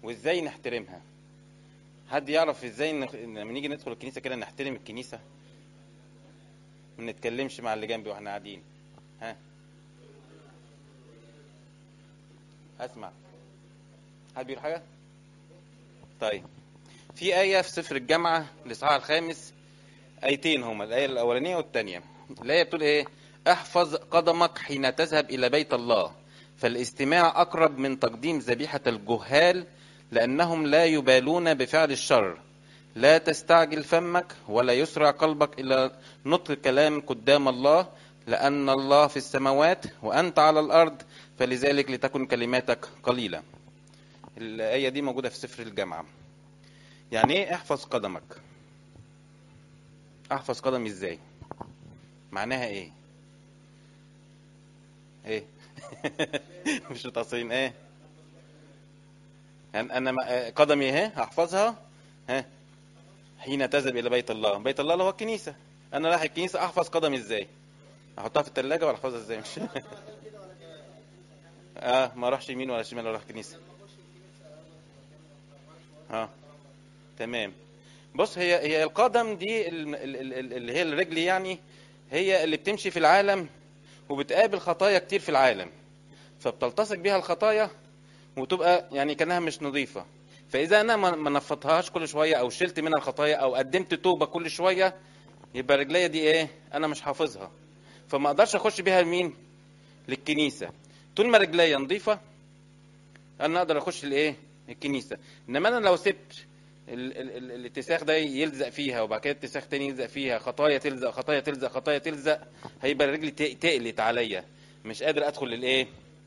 وازاي نحترمها حد يعرف ازاي نخ... لما نيجي ندخل الكنيسه كده نحترم الكنيسه ما نتكلمش مع اللي جنبي واحنا قاعدين ها اسمع حد بيقول حاجه طيب في آية في سفر الجامعة الإصحاح الخامس آيتين هما الآية الأولانية والثانية الآية بتقول إيه؟ احفظ قدمك حين تذهب إلى بيت الله فالاستماع أقرب من تقديم ذبيحة الجهال لأنهم لا يبالون بفعل الشر لا تستعجل فمك ولا يسرع قلبك إلى نطق كلام قدام الله لأن الله في السماوات وأنت على الأرض فلذلك لتكن كلماتك قليلة الآية دي موجودة في سفر الجامعة يعني ايه احفظ قدمك احفظ قدمي ازاي معناها ايه ايه مش متأصلين ايه يعني انا ما- قدمي اهي هحفظها ها حين تذهب الى بيت الله بيت الله اللي هو الكنيسه انا رايح الكنيسه احفظ قدمي ازاي احطها في الثلاجه ولا احفظها ازاي مش اه ما اروحش يمين ولا شمال ولا اروح الكنيسه اه تمام بص هي هي القدم دي ال- ال- ال- ال- اللي هي الرجل يعني هي اللي بتمشي في العالم وبتقابل خطايا كتير في العالم فبتلتصق بيها الخطايا وتبقى يعني كانها مش نظيفه فاذا انا ما ما نفضتهاش كل شويه او شلت منها الخطايا او قدمت توبه كل شويه يبقى رجليا دي ايه انا مش حافظها فما اقدرش اخش بيها لمين للكنيسه طول ما رجليا نظيفه انا اقدر اخش الايه الكنيسه انما انا لو سبت ال- ال- ال- الاتساخ ده يلزق فيها وبعد كده اتساخ تاني يلزق فيها خطايا تلزق خطايا تلزق خطايا تلزق هيبقى رجلي ت- تقلت عليا مش قادر ادخل للايه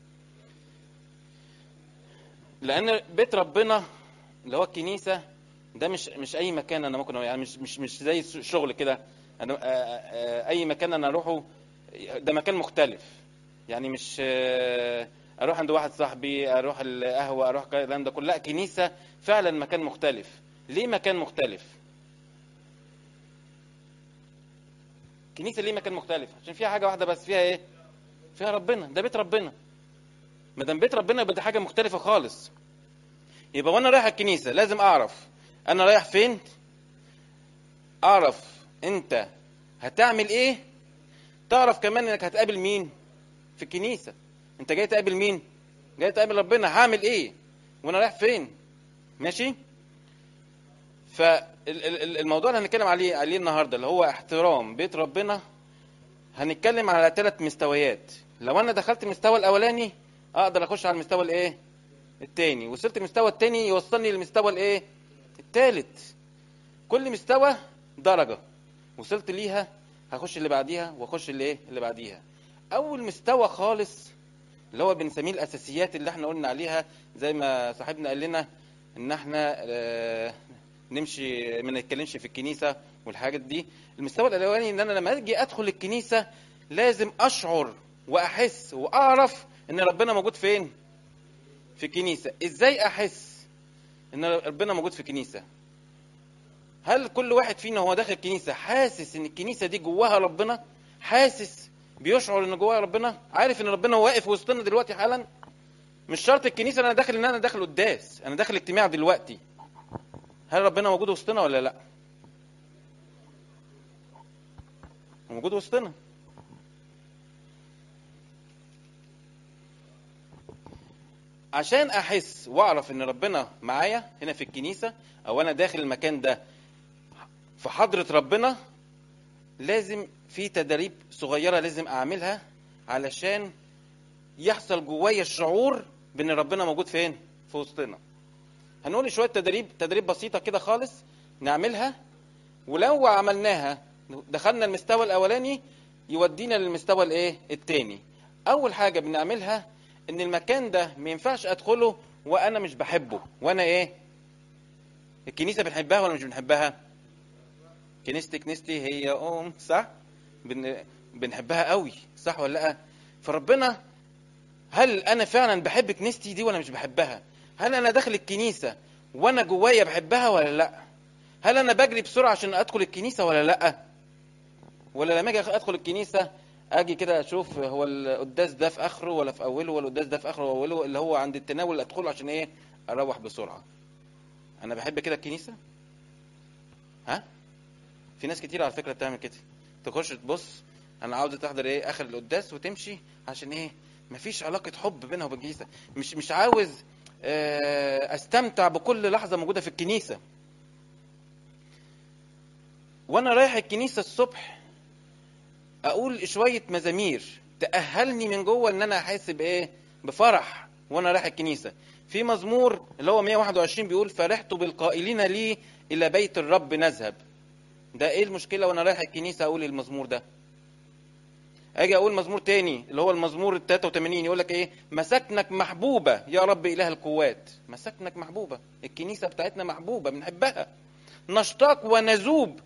لان بيت ربنا اللي هو الكنيسه ده مش مش اي مكان انا ممكن يعني مش مش مش زي الشغل كده انا آه، آه، اي مكان انا اروحه ده مكان مختلف يعني مش آه، اروح عند واحد صاحبي اروح القهوه اروح الكلام ده كله لا كنيسه فعلا مكان مختلف ليه مكان مختلف كنيسه ليه مكان مختلف عشان فيها حاجه واحده بس فيها ايه فيها ربنا ده بيت ربنا ما دام بيت ربنا يبقى دي حاجه مختلفه خالص يبقى وانا رايح الكنيسه لازم اعرف انا رايح فين اعرف انت هتعمل ايه تعرف كمان انك هتقابل مين في الكنيسه انت جاي تقابل مين جاي تقابل ربنا هعمل ايه وانا رايح فين ماشي فالموضوع اللي هنتكلم عليه عليه النهارده اللي هو احترام بيت ربنا هنتكلم على ثلاث مستويات لو انا دخلت المستوى الاولاني اقدر اخش على المستوى الايه التاني وصلت المستوى التاني يوصلني للمستوى الايه التالت كل مستوى درجة وصلت ليها هخش اللي بعديها واخش اللي ايه اللي بعديها اول مستوى خالص اللي هو بنسميه الاساسيات اللي احنا قلنا عليها زي ما صاحبنا قال لنا ان احنا آه، نمشي ما نتكلمش في الكنيسه والحاجات دي المستوى الاولاني ان انا لما اجي ادخل الكنيسه لازم اشعر واحس واعرف ان ربنا موجود فين في الكنيسه ازاي احس ان ربنا موجود في الكنيسه هل كل واحد فينا هو داخل الكنيسه حاسس ان الكنيسه دي جواها ربنا حاسس بيشعر ان جواها ربنا عارف ان ربنا واقف وسطنا دلوقتي حالا مش شرط الكنيسه ان انا داخل ان انا داخل قداس انا داخل اجتماع دلوقتي هل ربنا موجود وسطنا ولا لا هو موجود وسطنا عشان احس واعرف ان ربنا معايا هنا في الكنيسه او انا داخل المكان ده في حضره ربنا لازم في تدريب صغيره لازم اعملها علشان يحصل جوايا الشعور بان ربنا موجود فين في وسطنا هنقول شويه تدريب تدريب بسيطه كده خالص نعملها ولو عملناها دخلنا المستوى الاولاني يودينا للمستوى الايه التاني اول حاجه بنعملها ان المكان ده ما ينفعش ادخله وانا مش بحبه وانا ايه الكنيسه بنحبها ولا مش بنحبها كنيستي كنيستي هي ام صح بن... بنحبها قوي صح ولا لا فربنا هل انا فعلا بحب كنيستي دي ولا مش بحبها هل انا داخل الكنيسه وانا جوايا بحبها ولا لا هل انا بجري بسرعه عشان ادخل الكنيسه ولا لا ولا لما اجي ادخل الكنيسه اجي كده اشوف هو القداس ده في اخره ولا في اوله ولا القداس ده في اخره ولا اوله اللي هو عند التناول ادخله عشان ايه اروح بسرعه انا بحب كده الكنيسه ها في ناس كتير على فكره بتعمل كده تخش تبص انا عاوزه تحضر ايه اخر القداس وتمشي عشان ايه مفيش علاقه حب بينها وبين الكنيسه مش مش عاوز آه، استمتع بكل لحظه موجوده في الكنيسه وانا رايح الكنيسه الصبح اقول شويه مزامير تاهلني من جوه ان انا احس بايه بفرح وانا رايح الكنيسه في مزمور اللي هو 121 بيقول فرحت بالقائلين لي الى بيت الرب نذهب ده ايه المشكله وانا رايح الكنيسه اقول المزمور ده اجي اقول مزمور تاني اللي هو المزمور ال 83 يقول لك ايه مساكنك محبوبه يا رب اله القوات مساكنك محبوبه الكنيسه بتاعتنا محبوبه بنحبها نشتاق ونذوب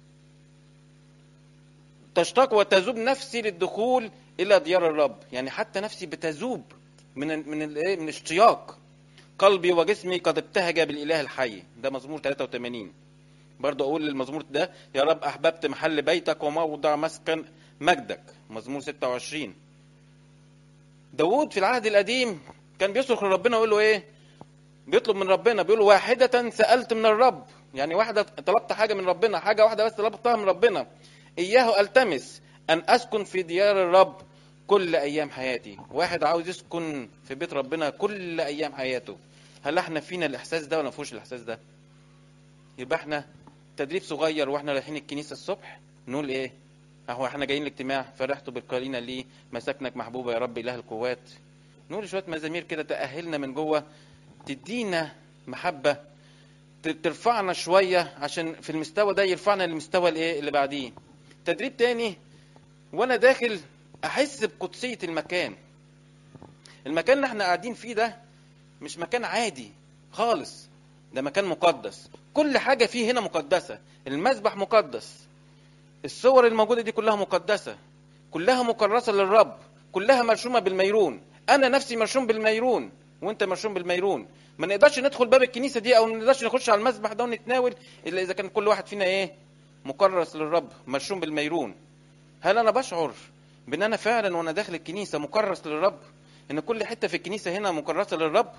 تشتاق وتذوب نفسي للدخول الى ديار الرب يعني حتى نفسي بتذوب من ال من الايه من الاشتياق قلبي وجسمي قد ابتهج بالاله الحي ده مزمور 83 برضه اقول المزمور ده يا رب احببت محل بيتك وموضع مسكن مجدك مزمور 26 داوود في العهد القديم كان بيصرخ لربنا ويقول له ايه بيطلب من ربنا بيقول له واحدة سألت من الرب يعني واحدة طلبت حاجة من ربنا حاجة واحدة بس طلبتها من ربنا إياه ألتمس أن أسكن في ديار الرب كل أيام حياتي واحد عاوز يسكن في بيت ربنا كل أيام حياته هل احنا فينا الإحساس ده ولا مفيهوش الإحساس ده يبقى احنا تدريب صغير واحنا رايحين الكنيسة الصبح نقول ايه اهو احنا جايين الاجتماع فرحت بالقليل لي مساكنك محبوبة يا رب إله القوات نقول شوية مزامير كده تأهلنا من جوه تدينا محبة ت- ترفعنا شوية عشان في المستوى ده يرفعنا للمستوى الايه اللي بعديه تدريب تاني وانا داخل احس بقدسية المكان المكان اللي احنا قاعدين فيه ده مش مكان عادي خالص ده مكان مقدس كل حاجة فيه هنا مقدسة المذبح مقدس الصور الموجودة دي كلها مقدسة كلها مكرسة للرب كلها مرشومة بالميرون أنا نفسي مرشوم بالميرون وأنت مرشوم بالميرون ما نقدرش ندخل باب الكنيسة دي أو ما نقدرش نخش على المذبح ده ونتناول إلا إذا كان كل واحد فينا إيه مكرس للرب مرشوم بالميرون هل أنا بشعر بأن أنا فعلا وأنا داخل الكنيسة مكرس للرب إن كل حتة في الكنيسة هنا مكرسة للرب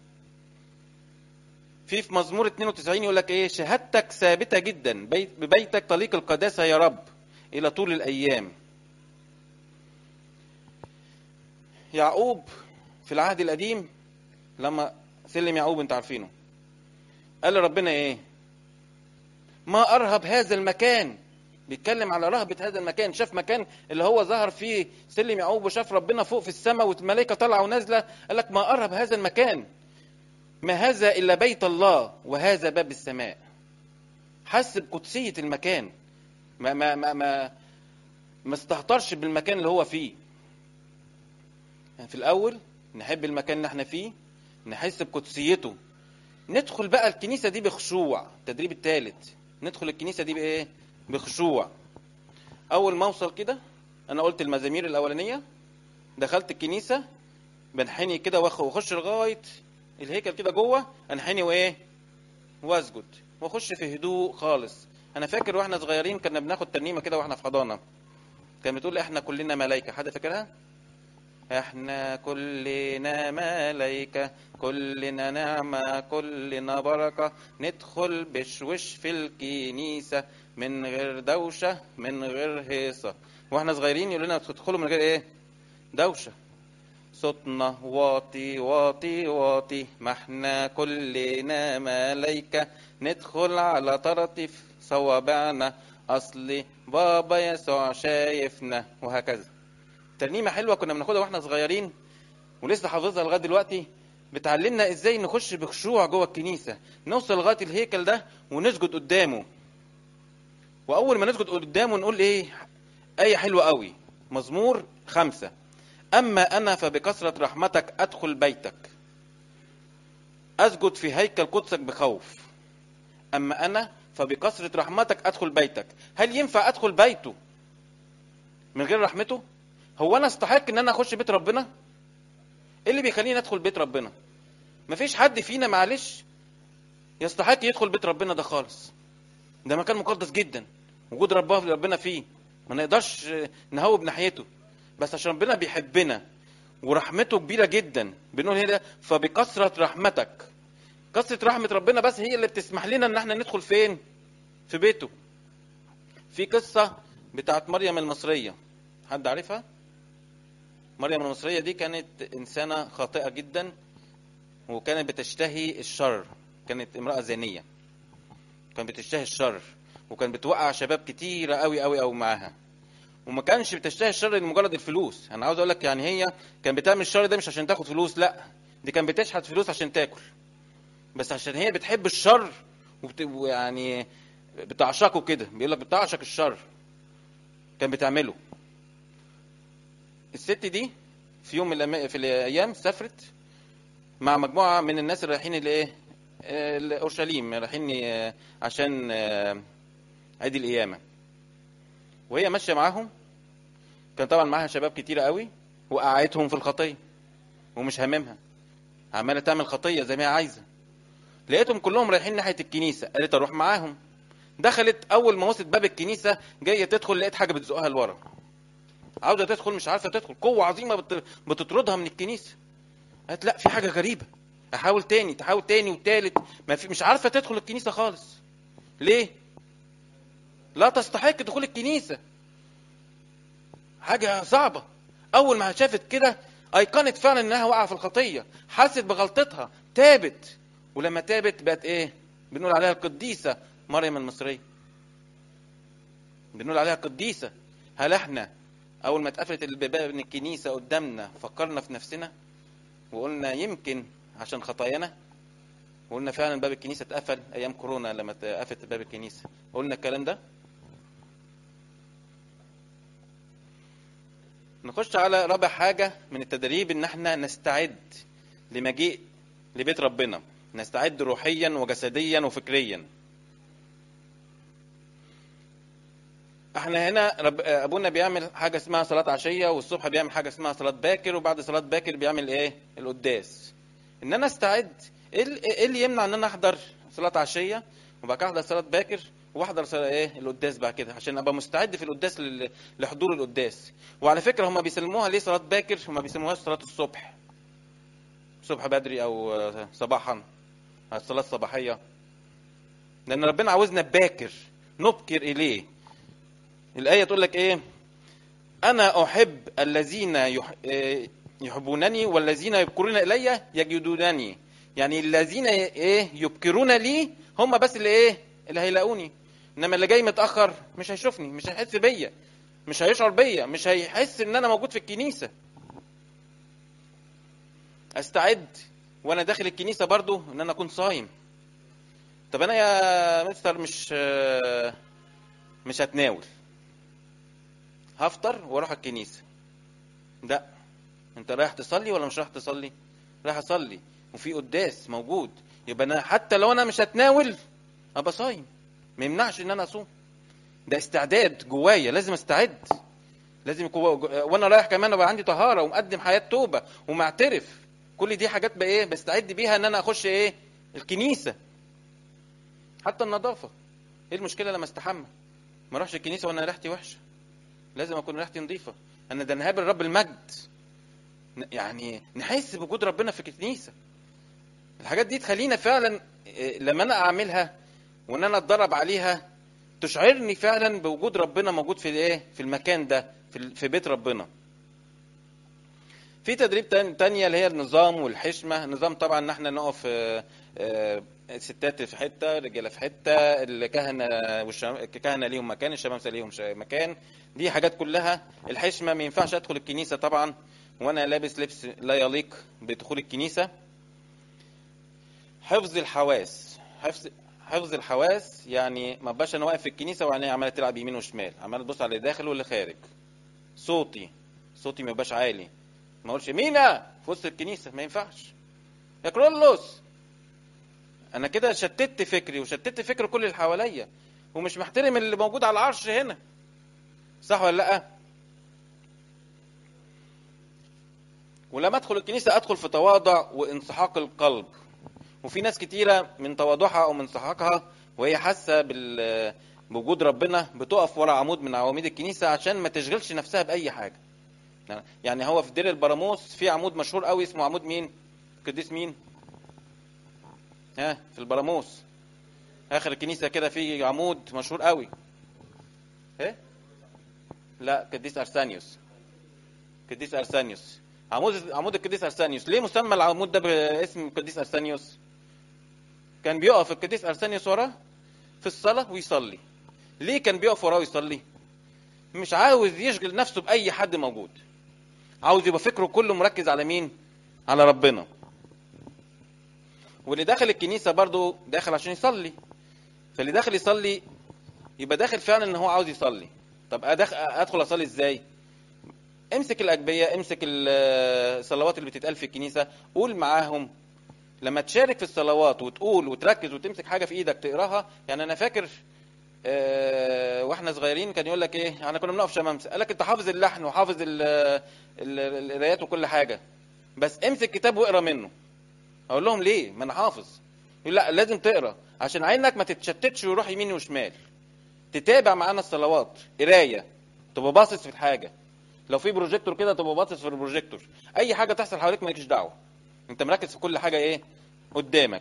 في في مزمور 92 يقول لك ايه شهادتك ثابته جدا بيت ببيتك طليق القداسه يا رب الى طول الايام يعقوب في العهد القديم لما سلم يعقوب انت عارفينه قال لربنا ايه ما ارهب هذا المكان بيتكلم على رهبة هذا المكان شاف مكان اللي هو ظهر فيه سلم يعقوب وشاف ربنا فوق في السماء والملائكة طالعة ونازلة قال لك ما أرهب هذا المكان ما هذا إلا بيت الله وهذا باب السماء حس بقدسية المكان ما ما ما ما, ما استهترش بالمكان اللي هو فيه يعني في الأول نحب المكان اللي احنا فيه نحس بقدسيته ندخل بقى الكنيسة دي بخشوع التدريب الثالث ندخل الكنيسة دي بإيه بخشوع أول ما أوصل كده أنا قلت المزامير الأولانية دخلت الكنيسة بنحني كده وأخ- واخش لغاية الهيكل كده جوه انحني وايه واسجد واخش في هدوء خالص انا فاكر واحنا صغيرين كنا بناخد ترنيمه كده واحنا في حضانه كانت بتقول احنا كلنا ملائكه حد فاكرها احنا كلنا ملائكة كلنا نعمة كلنا بركة ندخل بشوش في الكنيسة من غير دوشة من غير هيصة واحنا صغيرين يقول لنا تدخلوا من غير ايه دوشة صوتنا واطي واطي واطي ما احنا كلنا ملايكة ندخل على طرطف صوابعنا اصلي بابا يسوع شايفنا وهكذا ترنيمة حلوة كنا بناخدها واحنا صغيرين ولسه حافظها لغاية دلوقتي بتعلمنا ازاي نخش بخشوع جوه الكنيسة نوصل لغاية الهيكل ده ونسجد قدامه واول ما نسجد قدامه نقول ايه آية حلوة قوي مزمور خمسة أما أنا فبكثرة رحمتك أدخل بيتك أسجد في هيكل قدسك بخوف أما أنا فبكثرة رحمتك أدخل بيتك هل ينفع أدخل بيته من غير رحمته هو أنا استحق إن أنا أخش بيت ربنا إيه اللي بيخليني أدخل بيت ربنا مفيش حد فينا معلش يستحق يدخل بيت ربنا ده خالص ده مكان مقدس جدا وجود ربنا ربنا فيه ما نقدرش نهوب ناحيته بس عشان ربنا بيحبنا ورحمته كبيره جدا بنقول هنا فبكثره رحمتك قصه رحمه ربنا بس هي اللي بتسمح لنا ان احنا ندخل فين في بيته في قصه بتاعت مريم المصريه حد عارفها مريم المصريه دي كانت انسانه خاطئه جدا وكانت بتشتهي الشر كانت امراه زانيه كانت بتشتهي الشر وكانت بتوقع شباب كتيره قوي قوي قوي معاها وما كانش بتشتهي الشر لمجرد الفلوس انا عاوز اقول لك يعني هي كان بتعمل الشر ده مش عشان تاخد فلوس لا دي كان بتشحت فلوس عشان تاكل بس عشان هي بتحب الشر وبت... ويعني بتعشقه كده بيقول لك بتعشق الشر كان بتعمله الست دي في يوم من الأما... في الايام سافرت مع مجموعه من الناس اللي رايحين لايه آه، اورشليم رايحين آه، عشان آه، عيد القيامه وهي ماشيه معاهم كان طبعا معاها شباب كتيره قوي وقعدتهم في الخطيه ومش هاممها عماله تعمل خطيه زي ما هي عايزه لقيتهم كلهم رايحين ناحيه الكنيسه قالت اروح معاهم دخلت اول ما وصلت باب الكنيسه جايه تدخل لقيت حاجه بتزقها لورا عاوزه تدخل مش عارفه تدخل قوه عظيمه بت- بتطردها من الكنيسه قالت لا في حاجه غريبه احاول تاني تحاول تاني وتالت ما في مش عارفه تدخل الكنيسه خالص ليه لا تستحق دخول الكنيسه حاجه صعبه اول ما شافت كده ايقنت فعلا انها واقعه في الخطيه حست بغلطتها تابت ولما تابت بقت ايه بنقول عليها القديسه مريم المصريه بنقول عليها قديسه هل احنا اول ما اتقفلت الباب من الكنيسه قدامنا فكرنا في نفسنا وقلنا يمكن عشان خطايانا وقلنا فعلا باب الكنيسه اتقفل ايام كورونا لما اتقفلت باب الكنيسه قلنا الكلام ده نخش على رابع حاجه من التدريب ان احنا نستعد لمجيء لبيت ربنا نستعد روحيا وجسديا وفكريا احنا هنا رب... ابونا بيعمل حاجه اسمها صلاه عشيه والصبح بيعمل حاجه اسمها صلاه باكر وبعد صلاه باكر بيعمل ايه القداس ان انا استعد ايه ال- إيه اللي يمنع ان انا احضر صلاه عشيه وبعد كده احضر صلاه باكر واحضر صلاة ايه القداس بعد كده عشان ابقى مستعد في القداس لل- لحضور القداس وعلى فكره هم بيسلموها ليه صلاه باكر هم بيسموهاش صلاه الصبح الصبح بدري او آه، صباحا الصلاه الصباحيه لان ربنا عاوزنا باكر نبكر اليه الآية تقول لك إيه؟ أنا أحب الذين يح... إيه، يحبونني والذين يبكرون إلي يجدونني. يعني الذين إيه يبكرون لي هم بس اللي إيه؟ اللي هيلاقوني. إنما اللي جاي متأخر مش هيشوفني، مش هيحس بيا، مش هيشعر بيا، مش هيحس إن أنا موجود في الكنيسة. أستعد وأنا داخل الكنيسة برضو إن أنا أكون صايم. طب أنا يا مستر مش آه، مش هتناول. هفطر واروح الكنيسه لا انت رايح تصلي ولا مش رايح تصلي رايح اصلي وفي قداس موجود يبقى انا حتى لو انا مش هتناول ابقى صايم ما يمنعش ان انا اصوم ده استعداد جوايا لازم استعد لازم يكون وانا رايح كمان ابقى عندي طهاره ومقدم حياه توبه ومعترف كل دي حاجات بقى ايه بستعد بيها ان انا اخش ايه الكنيسه حتى النظافه ايه المشكله لما استحمى ما اروحش الكنيسه وانا ريحتي وحشه لازم اكون ريحتي نظيفه انا ده نهاب الرب المجد ن- يعني نحس بوجود ربنا في الكنيسه الحاجات دي تخلينا فعلا إيه، لما انا اعملها وان انا اتدرب عليها تشعرني فعلا بوجود ربنا موجود في الايه في المكان ده في ال- في بيت ربنا في تدريب تان- تانية اللي هي النظام والحشمة النظام طبعا ان احنا نقف آه، آه، الستات في حتة الرجالة في حتة الكهنة والشم... الكهنة ليهم مكان الشمامسة ليهم ش- مكان دي حاجات كلها الحشمة ما ينفعش ادخل الكنيسة طبعا وانا لابس لبس لا يليق بدخول الكنيسة حفظ الحواس حفظ حفظ الحواس يعني ما بقاش انا واقف في الكنيسه وعيني عماله تلعب يمين وشمال عمال تبص على اللي داخل واللي خارج صوتي صوتي ما يبقاش عالي ما اقولش مينا في وسط الكنيسه ما ينفعش يا كرولوس انا كده شتت فكري وشتت فكر كل اللي حواليا ومش محترم اللي موجود على العرش هنا صح ولا لا ولما ادخل الكنيسه ادخل في تواضع وانسحاق القلب وفي ناس كتيره من تواضعها او من انسحاقها وهي حاسه بال بوجود ربنا بتقف ورا عمود من عواميد الكنيسه عشان ما تشغلش نفسها باي حاجه يعني هو في دير البراموس في عمود مشهور قوي اسمه عمود مين القديس مين ها في البراموس اخر الكنيسه كده في عمود مشهور قوي ايه لا قديس ارسانيوس قديس ارسانيوس عمود عمود القديس ارسانيوس ليه مسمى العمود ده باسم القديس ارسانيوس كان بيقف القديس ارسانيوس وراه في الصلاه ويصلي ليه كان بيقف وراه ويصلي مش عاوز يشغل نفسه باي حد موجود عاوز يبقى فكره كله مركز على مين على ربنا واللي داخل الكنيسه برضو داخل عشان يصلي فاللي داخل يصلي يبقى داخل فعلا ان هو عاوز يصلي طب أدخ... ادخل اصلي ازاي امسك الاجبيه امسك الصلوات اللي بتتقال في الكنيسه قول معاهم لما تشارك في الصلوات وتقول وتركز وتمسك حاجه في ايدك تقراها يعني انا فاكر آه، واحنا صغيرين كان يقول لك ايه احنا كنا بنقف شمامسه قال لك انت حافظ اللحن وحافظ ال- ال- القرايات وكل حاجه بس امسك كتاب واقرا منه اقول لهم ليه ما انا حافظ يقول لا لازم تقرا عشان عينك ما تتشتتش ويروح يمين وشمال تتابع معانا الصلوات قرايه تبقى باصص في الحاجه لو في بروجيكتور كده تبقى باصص في البروجيكتور اي حاجه تحصل حواليك مالكش دعوه انت مركز في كل حاجه ايه قدامك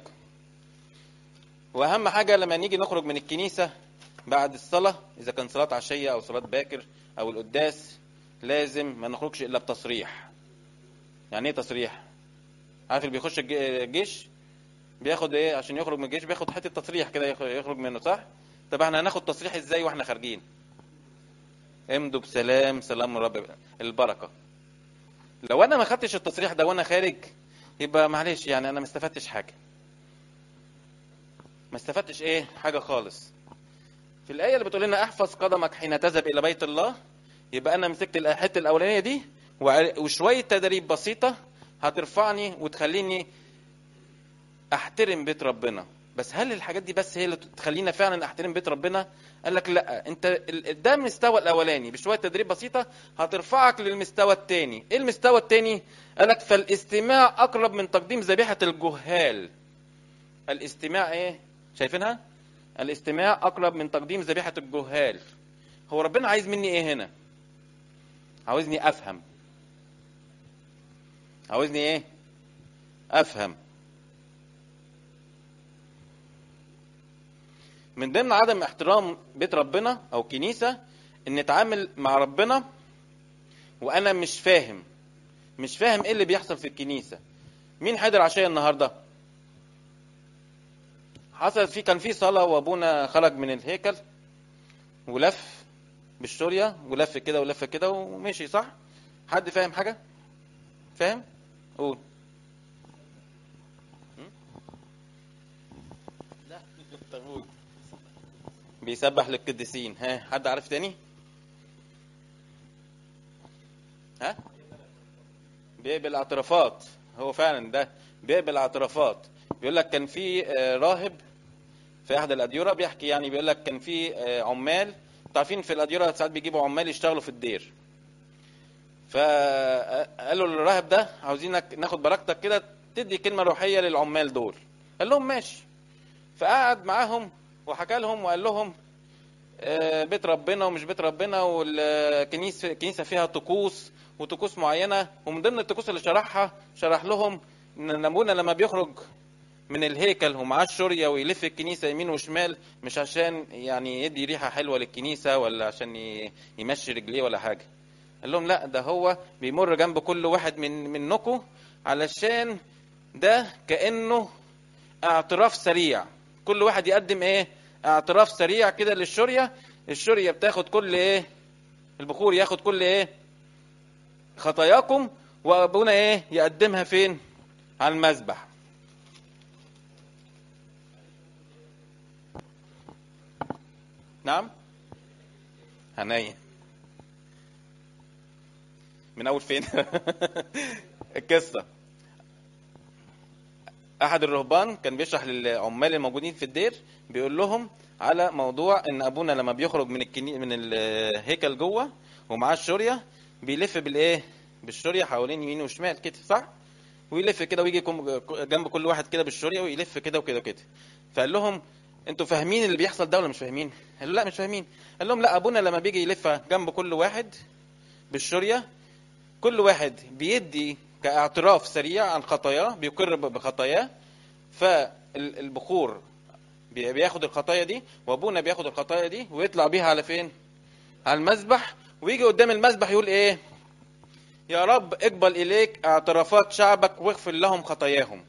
واهم حاجه لما نيجي نخرج من الكنيسه بعد الصلاه اذا كان صلاه عشيه او صلاه باكر او القداس لازم ما نخرجش الا بتصريح يعني ايه تصريح عارف اللي بيخش الج- الجيش بياخد ايه عشان يخرج من الجيش بياخد حته تصريح كده يخ- يخرج منه صح طب احنا هناخد تصريح ازاي واحنا خارجين امضوا بسلام سلام رب البركه لو انا ما خدتش التصريح ده وانا خارج يبقى معلش يعني انا ما استفدتش حاجه ما استفدتش ايه حاجه خالص في الايه اللي بتقول لنا احفظ قدمك حين تذهب الى بيت الله يبقى انا مسكت الحته الاولانيه دي وع- وشويه تدريب بسيطه هترفعني وتخليني احترم بيت ربنا بس هل الحاجات دي بس هي اللي تخلينا فعلا احترم بيت ربنا قال لك لا انت ال- ده المستوى الاولاني بشويه تدريب بسيطه هترفعك للمستوى الثاني ايه المستوى الثاني قال لك فالاستماع اقرب من تقديم ذبيحه الجهال الاستماع ايه شايفينها الاستماع اقرب من تقديم ذبيحه الجهال هو ربنا عايز مني ايه هنا عاوزني افهم عاوزني ايه افهم من ضمن عدم احترام بيت ربنا او كنيسه ان نتعامل مع ربنا وانا مش فاهم مش فاهم ايه اللي بيحصل في الكنيسه مين حضر عشاء النهارده حصل في كان في صلاه وابونا خرج من الهيكل ولف بالشوريه ولف كده ولف كده ومشي صح حد فاهم حاجه فاهم قول م? لا طب قول. بيسبح للقديسين ها حد عارف تاني ها بيقبل اعترافات هو فعلا ده بيقبل اعترافات بيقول لك كان في آه، راهب في احد الاديره بيحكي يعني بيقول لك كان في آه، عمال انتوا عارفين في الاديره ساعات بيجيبوا عمال يشتغلوا في الدير فقالوا للراهب ده عاوزينك ناخد بركتك كده تدي كلمه روحيه للعمال دول قال لهم ماشي فقعد معاهم وحكى لهم وقال لهم آه، بيت ربنا ومش بيت ربنا والكنيسه الكنيسه فيها طقوس وطقوس معينه ومن ضمن الطقوس اللي شرحها شرح لهم ان ابونا لما بيخرج من الهيكل ومعاه الشوريه ويلف الكنيسه يمين وشمال مش عشان يعني يدي ريحه حلوه للكنيسه ولا عشان ي- يمشي رجليه ولا حاجه قال لهم لا ده هو بيمر جنب كل واحد من منكم علشان ده كانه اعتراف سريع كل واحد يقدم ايه اعتراف سريع كده للشوريه الشوريه بتاخد كل ايه البخور ياخد كل ايه خطاياكم وابونا ايه يقدمها فين على المذبح نعم هنايا من اول فين القصه احد الرهبان كان بيشرح للعمال الموجودين في الدير بيقول لهم على موضوع ان ابونا لما بيخرج من الكني... من الهيكل جوه ومعاه الشوريه بيلف بالايه بالشوريه حوالين يمين وشمال كده صح ويلف كده ويجي كم- جنب كل واحد كده بالشوريه ويلف كده وكده وكده فقال لهم انتوا فاهمين اللي بيحصل ده ولا مش فاهمين قالوا لا مش فاهمين قال لهم لا ابونا لما بيجي يلف جنب كل واحد بالشوريه كل واحد بيدي كاعتراف سريع عن خطاياه بيقر ب- بخطاياه فالبخور بي- بياخد الخطايا دي وابونا بياخد الخطايا دي ويطلع بيها على فين على المذبح ويجي قدام المذبح يقول ايه يا رب اقبل اليك اعترافات شعبك واغفر لهم خطاياهم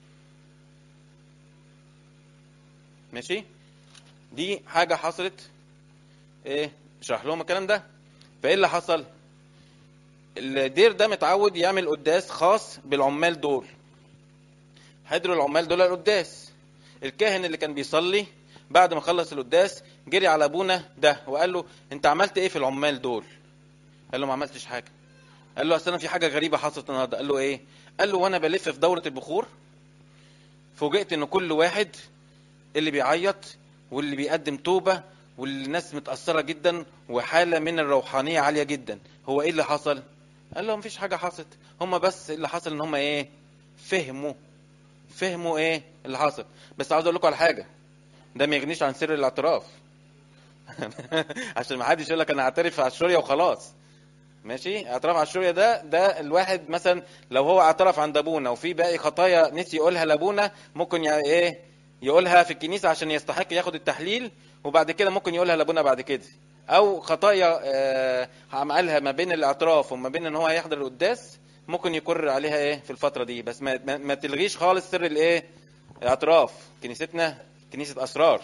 ماشي دي حاجه حصلت ايه اشرح لهم الكلام ده فايه اللي حصل الدير ده متعود يعمل قداس خاص بالعمال دول حضروا العمال دول القداس الكاهن اللي كان بيصلي بعد ما خلص القداس جري على ابونا ده وقال له انت عملت ايه في العمال دول قال له ما عملتش حاجه قال له اصل انا في حاجه غريبه حصلت النهارده قال له ايه قال له وانا بلف في دوره البخور فوجئت ان كل واحد اللي بيعيط واللي بيقدم توبه والناس متاثره جدا وحاله من الروحانيه عاليه جدا هو ايه اللي حصل قال له مفيش حاجه حصلت هم بس اللي حصل ان هم ايه فهموا فهموا ايه اللي حصل بس عاوز اقول لكم على حاجه ده ما يغنيش عن سر الاعتراف عشان ما حدش يقول لك انا اعترف على الشوريه وخلاص ماشي اعتراف على الشوريه ده ده الواحد مثلا لو هو اعترف عند ابونا وفي باقي خطايا نسي يقولها لابونا ممكن يع- ايه يقولها في الكنيسه عشان يستحق ياخد التحليل وبعد كده ممكن يقولها لابونا بعد كده او خطايا آه، عملها ما بين الاعتراف وما بين ان هو هيحضر القداس ممكن يكرر عليها ايه في الفتره دي بس ما, ما, ما تلغيش خالص سر الايه الاعتراف كنيستنا كنيسه اسرار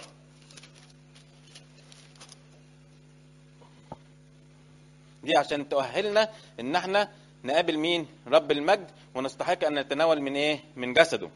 دي عشان تؤهلنا ان احنا نقابل مين رب المجد ونستحق ان نتناول من ايه من جسده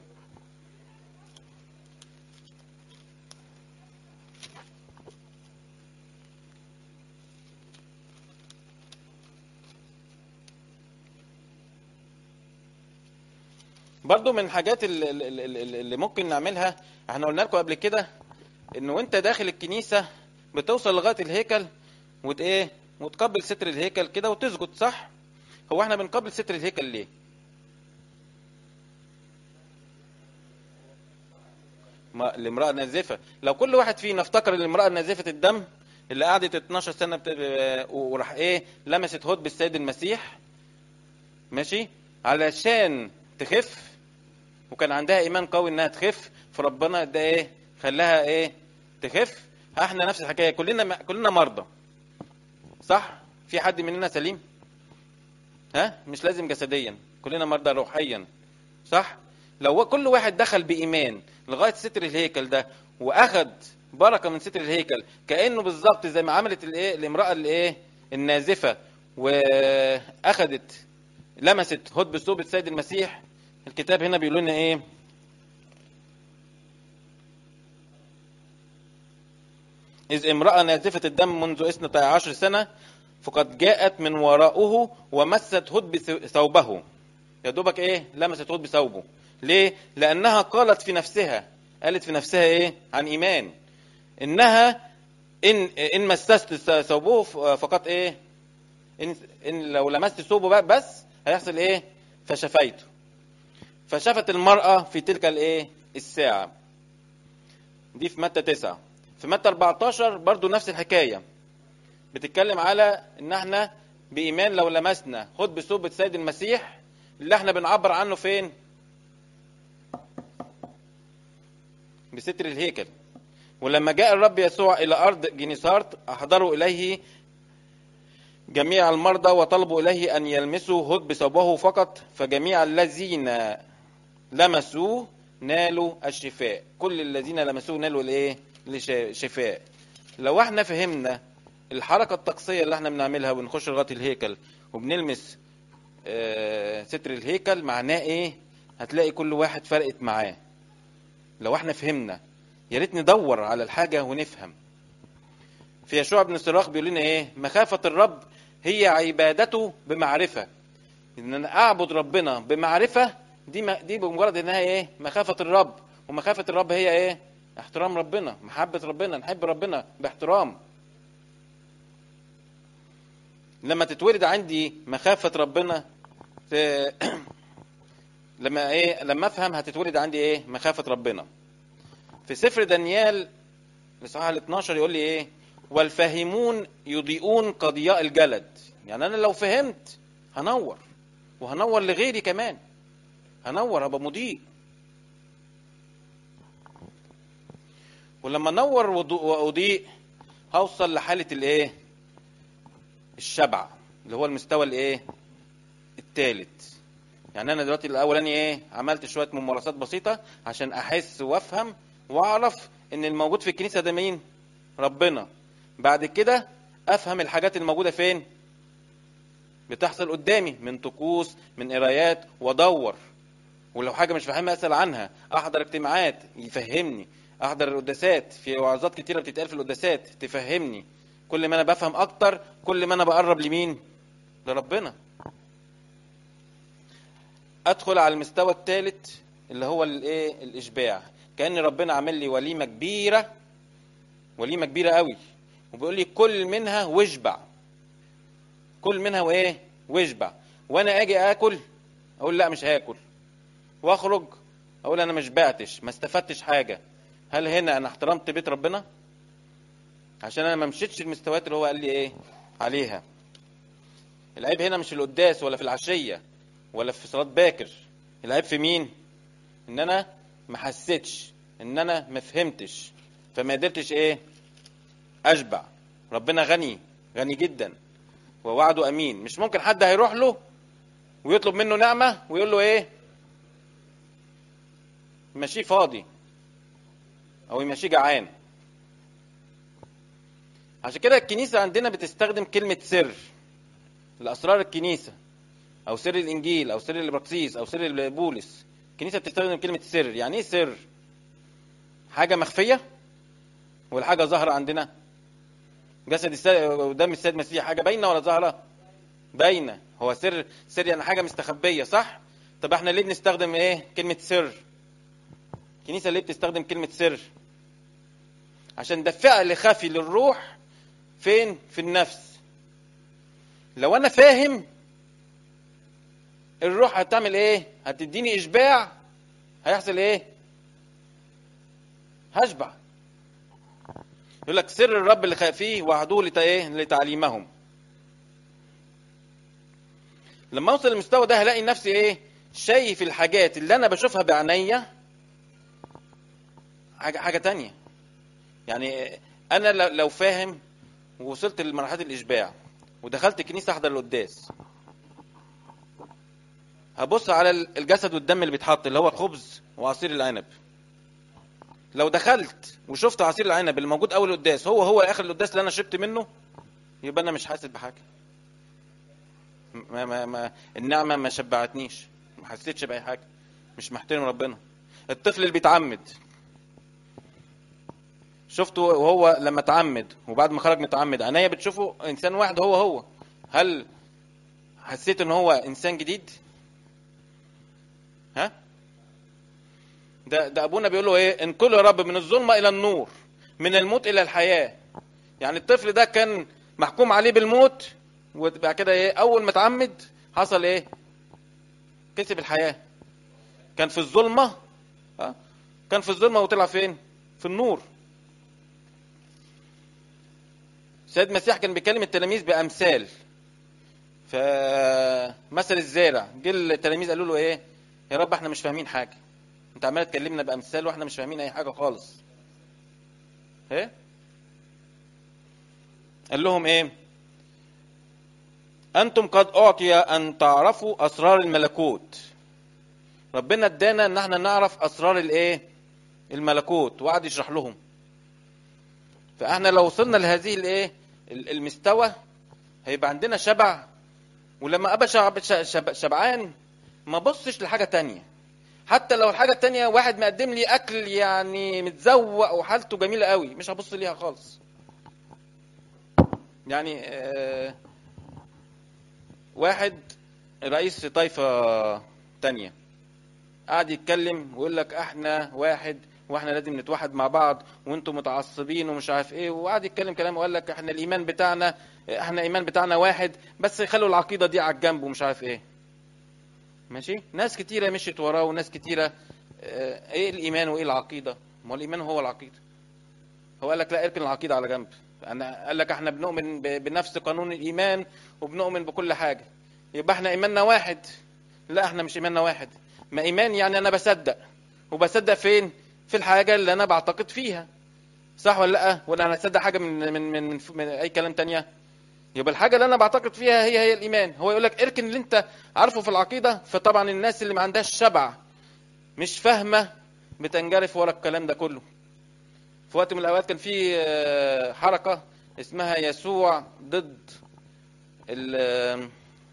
برضو من الحاجات اللي, اللي, اللي ممكن نعملها احنا قلنا لكم قبل كده ان وانت داخل الكنيسه بتوصل لغايه الهيكل وت ايه وتقبل ستر الهيكل كده وتسجد صح هو احنا بنقبل ستر الهيكل ليه ما الامراه النازفه لو كل واحد فينا افتكر الامراه نازفه الدم اللي قعدت 12 سنه بت... وراح ايه لمست هود بالسيد المسيح ماشي علشان تخف وكان عندها ايمان قوي انها تخف فربنا ده ايه خلاها ايه تخف احنا نفس الحكايه كلنا كلنا مرضى صح في حد مننا سليم ها مش لازم جسديا كلنا مرضى روحيا صح لو كل واحد دخل بايمان لغايه ستر الهيكل ده واخد بركه من ستر الهيكل كانه بالظبط زي ما عملت الايه الامراه الايه النازفه واخدت لمست هد بثوب السيد المسيح الكتاب هنا بيقول لنا ايه إذ امرأة نازفة الدم منذ اثنتي عشر سنة فقد جاءت من وراءه ومست هد بثوبه يا دوبك ايه لمست هد بثوبه ليه لانها قالت في نفسها قالت في نفسها ايه عن ايمان انها ان ان مسست ثوبه فقط ايه ان ان لو لمست ثوبه بس هيحصل ايه فشفيته فشفت المرأة في تلك الايه الساعة دي في متى تسعة في متى 14 برضو نفس الحكاية بتتكلم على ان احنا بإيمان لو لمسنا خد بثوب السيد المسيح اللي احنا بنعبر عنه فين بستر الهيكل ولما جاء الرب يسوع إلى أرض جنيسارت أحضروا إليه جميع المرضى وطلبوا إليه أن يلمسوا هد بثوبه فقط فجميع الذين لمسوه نالوا الشفاء كل الذين لمسوه نالوا الايه الشفاء لو احنا فهمنا الحركه الطقسيه اللي احنا بنعملها ونخش لغايه الهيكل وبنلمس آه ستر الهيكل معناه ايه هتلاقي كل واحد فرقت معاه لو احنا فهمنا يا ريت ندور على الحاجه ونفهم في يشوع بن صراخ بيقول لنا ايه مخافه الرب هي عبادته بمعرفه ان انا اعبد ربنا بمعرفه دي م... دي بمجرد انها ايه مخافه الرب ومخافه الرب هي ايه احترام ربنا محبه ربنا نحب ربنا باحترام لما تتولد عندي مخافه ربنا ت... لما ايه لما افهم هتتولد عندي ايه مخافه ربنا في سفر دانيال الاصحاح ال 12 يقول لي ايه والفاهمون يضيئون كضياء الجلد يعني انا لو فهمت هنور وهنور لغيري كمان هنور هبقى مضيء ولما انور وضو- واضيء هوصل لحاله الايه الشبع اللي هو المستوى الايه الثالث يعني انا دلوقتي الاولاني ايه عملت شويه ممارسات بسيطه عشان احس وافهم واعرف ان الموجود في الكنيسه ده مين ربنا بعد كده افهم الحاجات الموجوده فين بتحصل قدامي من طقوس من قرايات وادور ولو حاجه مش فاهمها اسال عنها احضر اجتماعات يفهمني احضر القداسات في وعظات كتيره بتتقال في القداسات تفهمني كل ما انا بفهم اكتر كل ما انا بقرب لمين لربنا ادخل على المستوى الثالث اللي هو الايه الاشباع كان ربنا عامل لي وليمه كبيره وليمه كبيره قوي وبيقول لي كل منها واشبع كل منها وايه واشبع وانا اجي اكل اقول لا مش هاكل واخرج اقول انا ما شبعتش ما استفدتش حاجه هل هنا انا احترمت بيت ربنا عشان انا ما مشيتش المستويات اللي هو قال لي ايه عليها العيب هنا مش في القداس ولا في العشيه ولا في صلاه باكر العيب في مين ان انا ما حسيتش ان انا ما فهمتش فما قدرتش ايه اشبع ربنا غني غني جدا ووعده امين مش ممكن حد هيروح له ويطلب منه نعمه ويقول له ايه يمشيه فاضي او يمشيه جعان عشان كده الكنيسه عندنا بتستخدم كلمه سر لاسرار الكنيسه او سر الانجيل او سر الابراكسيس او سر بولس الكنيسه بتستخدم كلمه سر يعني ايه سر حاجه مخفيه والحاجه ظاهره عندنا جسد السيد ودم السيد المسيح حاجه باينه ولا ظاهره باينه هو سر سر يعني حاجه مستخبيه صح طب احنا ليه بنستخدم ايه كلمه سر الكنيسه ليه بتستخدم كلمه سر عشان ده فعل خفي للروح فين في النفس لو انا فاهم الروح هتعمل ايه هتديني اشباع هيحصل ايه هشبع يقول لك سر الرب اللي خافيه وعدوه لت ايه لتعليمهم لما اوصل للمستوى ده هلاقي نفسي ايه شايف الحاجات اللي انا بشوفها بعينيا حاجه حاجه تانية يعني انا لو- لو فاهم ووصلت لمرحله الاشباع ودخلت الكنيسه احضر القداس هبص على الجسد والدم اللي بيتحط اللي هو الخبز وعصير العنب لو دخلت وشفت عصير العنب اللي موجود اول القداس هو هو اخر القداس اللي انا شربت منه يبقى انا مش حاسس بحاجه ما ما ما النعمه ما شبعتنيش ما حسيتش باي حاجه مش محترم ربنا الطفل اللي بيتعمد شفته وهو لما اتعمد وبعد ما خرج متعمد عينيا بتشوفه انسان واحد هو هو هل حسيت ان هو انسان جديد ها ده ده ابونا بيقول له ايه انقله يا رب من الظلمه الى النور من الموت الى الحياه يعني الطفل ده كان محكوم عليه بالموت وبعد كده ايه اول ما اتعمد حصل ايه كسب الحياه كان في الظلمه ها كان في الظلمه وطلع فين في النور سيد المسيح كان بيكلم التلاميذ بامثال فمثل الزارع جه التلاميذ قالوا له ايه يا رب احنا مش فاهمين حاجه انت عمال تكلمنا بامثال واحنا مش فاهمين اي حاجه خالص ايه قال لهم ايه انتم قد اعطي ان تعرفوا اسرار الملكوت ربنا ادانا ان احنا نعرف اسرار الايه الملكوت وقعد يشرح لهم فاحنا لو وصلنا لهذه الايه المستوى هيبقى عندنا شبع ولما ابقى شعب شب شبعان ما بصش لحاجه تانية حتى لو الحاجه التانية واحد مقدم لي اكل يعني متزوق وحالته جميله قوي مش هبص ليها خالص يعني آه واحد رئيس طائفه تانية قاعد يتكلم ويقول لك احنا واحد واحنا لازم نتوحد مع بعض وانتم متعصبين ومش عارف ايه وقعد يتكلم كلام وقال لك احنا الايمان بتاعنا احنا ايمان بتاعنا واحد بس خلوا العقيده دي على الجنب ومش عارف ايه ماشي ناس كتيره مشيت وراه وناس كتيره اه ايه الايمان وايه العقيده ما هو الايمان هو العقيده هو قال لك لا اركن العقيده على جنب انا قال لك احنا بنؤمن بنفس قانون الايمان وبنؤمن بكل حاجه يبقى احنا ايماننا واحد لا احنا مش ايماننا واحد ما ايمان يعني انا بصدق وبصدق فين في الحاجه اللي انا بعتقد فيها صح ولا لا ولا انا هتصدق حاجه من من من, من, من اي كلام تانية يبقى الحاجه اللي انا بعتقد فيها هي هي الايمان هو يقول لك اركن اللي انت عارفه في العقيده فطبعا الناس اللي ما عندهاش شبع مش فاهمه بتنجرف ورا الكلام ده كله في وقت من الاوقات كان في آه، حركه اسمها يسوع ضد ال-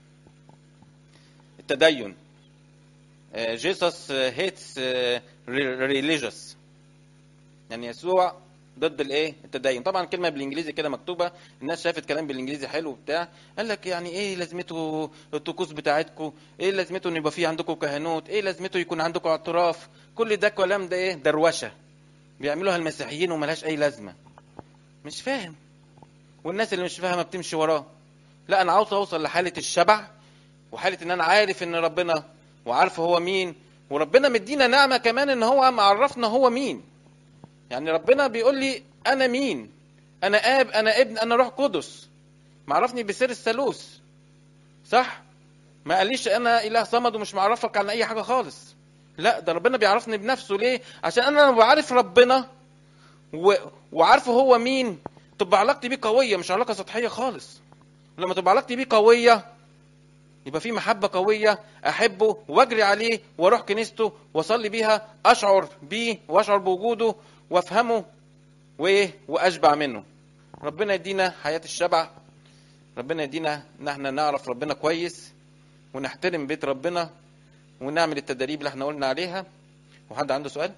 التدين جيسس هيتس ريليجيوس يعني يسوع ضد الايه التدين طبعا كلمه بالانجليزي كده مكتوبه الناس شافت كلام بالانجليزي حلو وبتاع قال لك يعني ايه لازمته الطقوس بتاعتكم ايه لازمته ان يبقى في عندكم كهنوت ايه لازمته يكون عندكم اعتراف كل ده كلام ده ايه دروشه بيعملوها المسيحيين وملهاش اي لازمه مش فاهم والناس اللي مش فاهمه بتمشي وراه لا انا عاوز اوصل لحاله الشبع وحاله ان انا عارف ان ربنا وعارف هو مين وربنا مدينا نعمه كمان ان هو معرفنا هو مين يعني ربنا بيقول لي انا مين انا اب انا ابن انا روح قدس معرفني بسر الثالوث صح ما قاليش انا اله صمد ومش معرفك عن اي حاجه خالص لا ده ربنا بيعرفني بنفسه ليه عشان انا لما بعرف ربنا و... وعارفه هو مين تبقى علاقتي بيه قويه مش علاقه سطحيه خالص لما تبقى علاقتي بيه قويه يبقى في محبة قوية أحبه وأجري عليه وأروح كنيسته وأصلي بيها أشعر بيه وأشعر بوجوده وأفهمه وإيه وأشبع منه ربنا يدينا حياة الشبع ربنا يدينا إن احنا نعرف ربنا كويس ونحترم بيت ربنا ونعمل التدريب اللي احنا قلنا عليها وحد عنده سؤال؟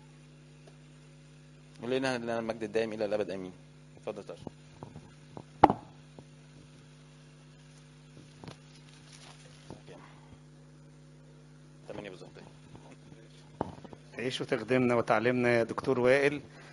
ولنا لنا المجد الدائم إلى الأبد آمين اتفضل يا أشرف. تمانية بالظبط تعيش وتخدمنا وتعلمنا يا دكتور وائل